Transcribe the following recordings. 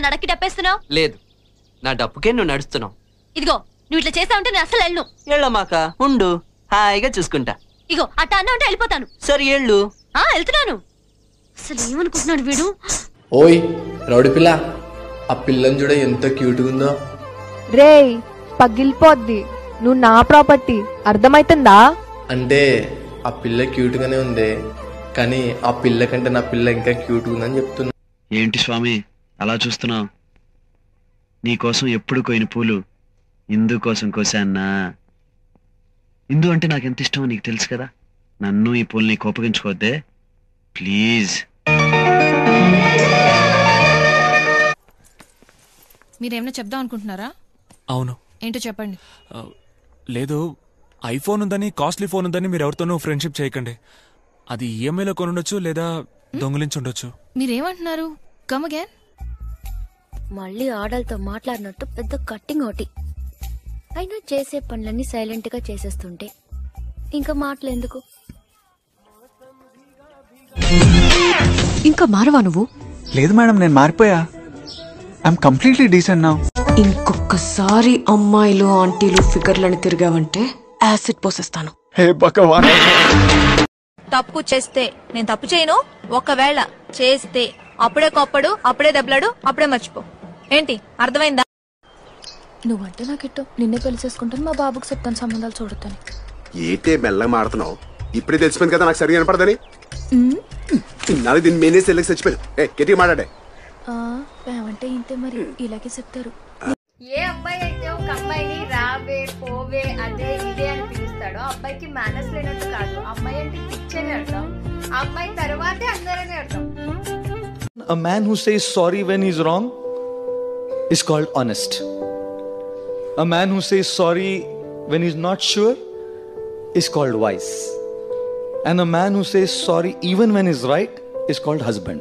నన్ను అడక్కి డప్పేస్తున్నావు లేదు నా డప్పుకే నువ్వు నడుస్తున్నావు ఇదిగో నువ్వు ఇట్లా చేసావంటే నేను అసలు వెళ్ళను ఎళ్ళమాక ఉండు హాయిగా చూసుకుంటా ఇగో అట్ట అన్నా ఉంటే వెళ్ళిపోతాను సరే ఎళ్ళు ఆ వెళ్తున్నాను అసలు ఏమనుకుంటున్నాడు వీడు ఓయ్ రౌడి పిల్ల ఆ పిల్లని చూడ ఎంత క్యూట్గా ఉందో రేయ్ పగిలిపోద్ది నువ్వు నా ప్రాపర్టీ అర్థమైతుందా అంటే ఆ పిల్ల క్యూట్గానే ఉంది కానీ ఆ పిల్ల కంటే నా పిల్ల ఇంకా క్యూట్గా ఉందని చెప్తున్నా ఏంటి స్వామి అలా చూస్తున్నావు నీకోసం ఎప్పుడు కోయిన పూలు ఇందు కోసం కోసాన్నా ఇందు అంటే నాకు ఎంత ఇష్టమో నీకు తెలుసు కదా నన్ను ఈ పూల్ని కోపగించుకోవద్దే ప్లీజ్ మీరేమైనా చెప్దాం అనుకుంటున్నారా అవును ఏంటో చెప్పండి ఆ, లేదు ఐఫోన్ ఉందని కాస్ట్లీ ఫోన్ ఉందని మీరు ఎవరితోనూ ఫ్రెండ్షిప్ చేయకండి అది ఈఎంఐలో కొనుండొచ్చు లేదా దొంగిలించి ఉండొచ్చు మీరేమంటున్నారు కమ్ అగైన్ మళ్ళీ ఆడలతో మాట్లాడినట్టు పెద్ద కట్టింగ్ ఒకటి అయినా చేసే పనులన్నీ సైలెంట్ గా చేసేస్తుంటే ఇంకా మాటలు ఎందుకు ఇంకా మారవా నువ్వు లేదు మేడం నేను మారిపోయా ఐఎమ్ కంప్లీట్లీ డీసెంట్ నా ఇంకొకసారి అమ్మాయిలు ఆంటీలు ఫిగర్లను తిరిగావంటే యాసిడ్ పోసేస్తాను హే భగవాన్ తప్పు చేస్తే నేను తప్పు చేయను ఒకవేళ చేస్తే అప్పుడే కొప్పడు అప్పుడే దెబ్బలాడు అప్పుడే మర్చిపో ఏంటి అర్థమైందా నువ్వంటే నాకు ఇట్టం నిన్నే పెళ్లి చేసుకుంటాను మా బాబుకి చెప్తాను సంబంధాలు చూడతాను ఏటే మెల్లగా మాడుతున్నావు ఇప్పుడే తెలిసిపోయింది కదా నాకు సరిగా వినపడదని ఇన్నాళ్ళు దీన్ని మేనేసి వెళ్ళకి చచ్చిపోయాను ఏ గట్టిగా మాట్లాడే అంటే ఇంతే మరి ఇలాగే చెప్తారు ఏ అబ్బాయి అయితే ఒక అమ్మాయిని రావే పోవే అదే ఇదే అని పిలుస్తాడో ఆ అబ్బాయికి మేనస్ లేనట్టు కాదు అమ్మాయి అంటే పిచ్చని అర్థం ఆ అమ్మాయి తర్వాతే అందరని అర్థం A man who says sorry when he's wrong is called honest. A man who says sorry when he's not sure is called wise. And a man who says sorry even when he's right is called husband.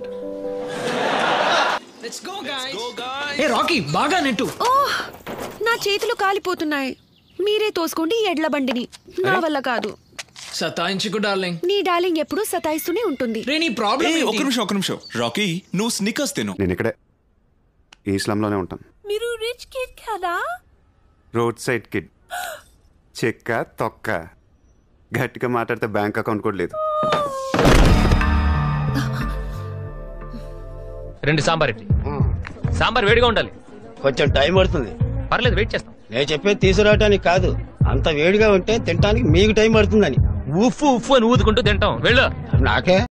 ఏ Rocky బాగా నెట్టు ఓహ్ నా చేతులు కాలిపోతున్నాయి మీరే తోసుకోండి ఈ ఎడ్ల బండిని నా వల్ల కాదు సతాయించుకు డార్లింగ్ నీ డార్లింగ్ ఎప్పుడూ సతాయిస్తూనే ఉంటుంది రే నీ ప్రాబ్లం ఏయ్, ఒక్క నిమిషం ఒక్క నిమిషం రాకీ నువ్వు స్నిక్కర్స్ తిను నేను ఇక్కడే ఈ స్లమ్లోనే ఉంటాను మీరు రిచ్ కిడ్ కదా రోడ్ సైడ్ కిడ్ చెక్క తొక్క గట్టిగా మాట్లాడితే బ్యాంక్ అకౌంట్ కూడా లేదు రెండు సాంబార్ ఇడ్లీ సాంబార్ వేడిగా ఉండాలి కొంచెం టైం పడుతుంది పర్లేదు వెయిట్ చేస్తాం నేను చెప్పేది తీసుకురావటానికి కాదు అంత వేడిగా ఉంటే తినడానికి మీకు టైం పడుతుందని ఉఫ్ఫు ఉఫ్ఫు అని ఊదుకుంటూ తింటాం వెళ్ళు నాకే